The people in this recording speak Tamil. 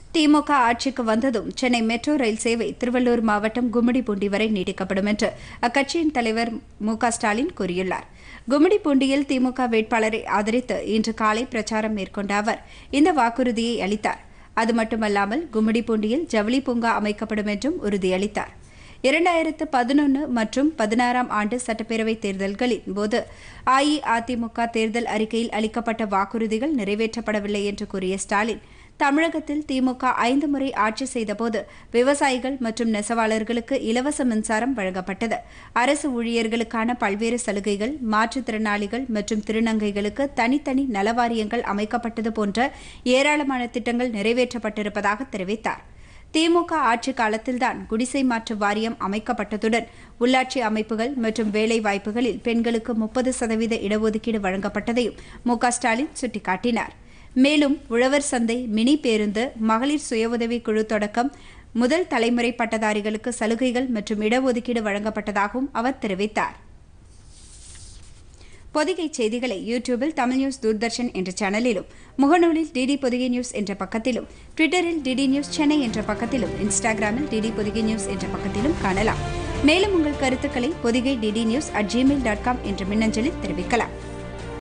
திமுக ஆட்சிக்கு வந்ததும் சென்னை மெட்ரோ ரயில் சேவை திருவள்ளூர் மாவட்டம் கும்மிடிப்பூண்டி வரை நீட்டிக்கப்படும் என்று அக்கட்சியின் தலைவர் மு க ஸ்டாலின் கூறியுள்ளார் கும்மிடிப்பூண்டியில் திமுக வேட்பாளரை ஆதரித்து இன்று காலை பிரச்சாரம் மேற்கொண்ட அவர் இந்த வாக்குறுதியை அளித்தார் அது மட்டுமல்லாமல் கும்மிடிப்பூண்டியில் ஜவுளி பூங்கா அமைக்கப்படும் என்றும் உறுதியளித்தார் இரண்டாயிரத்து பதினொன்று மற்றும் பதினாறாம் ஆண்டு சட்டப்பேரவைத் தேர்தல்களின் போது அஇஅதிமுக தேர்தல் அறிக்கையில் அளிக்கப்பட்ட வாக்குறுதிகள் நிறைவேற்றப்படவில்லை என்று கூறிய ஸ்டாலின் தமிழகத்தில் திமுக ஐந்து முறை ஆட்சி செய்தபோது விவசாயிகள் மற்றும் நெசவாளர்களுக்கு இலவச மின்சாரம் வழங்கப்பட்டது அரசு ஊழியர்களுக்கான பல்வேறு சலுகைகள் மாற்றுத்திறனாளிகள் மற்றும் திருநங்கைகளுக்கு தனித்தனி நலவாரியங்கள் அமைக்கப்பட்டது போன்ற ஏராளமான திட்டங்கள் நிறைவேற்றப்பட்டிருப்பதாக தெரிவித்தார் திமுக ஆட்சி காலத்தில்தான் குடிசை மாற்று வாரியம் அமைக்கப்பட்டதுடன் உள்ளாட்சி அமைப்புகள் மற்றும் வேலை வாய்ப்புகளில் பெண்களுக்கு முப்பது சதவீத இடஒதுக்கீடு வழங்கப்பட்டதையும் மு க ஸ்டாலின் சுட்டிக்காட்டினார் மேலும் உழவர் சந்தை மினி பேருந்து மகளிர் சுய உதவிக் குழு தொடக்கம் முதல் தலைமுறை பட்டதாரிகளுக்கு சலுகைகள் மற்றும் இடஒதுக்கீடு வழங்கப்பட்டதாகவும் அவர் தெரிவித்தார் பொதிகை செய்திகளை யூடியூபில் தமிழ் நியூஸ் தூர்தர்ஷன் என்ற சேனலிலும் முகநூலில் டிடி பொதிகை நியூஸ் என்ற பக்கத்திலும் ட்விட்டரில் டிடி நியூஸ் சென்னை என்ற பக்கத்திலும் இன்ஸ்டாகிராமில் டிடி பொதிகை நியூஸ் என்ற பக்கத்திலும் காணலாம் மேலும் உங்கள் கருத்துக்களை Podhigai DD news at Gmail dot com என்ற மின்னஞ்சலில் தெரிவிக்கலாம்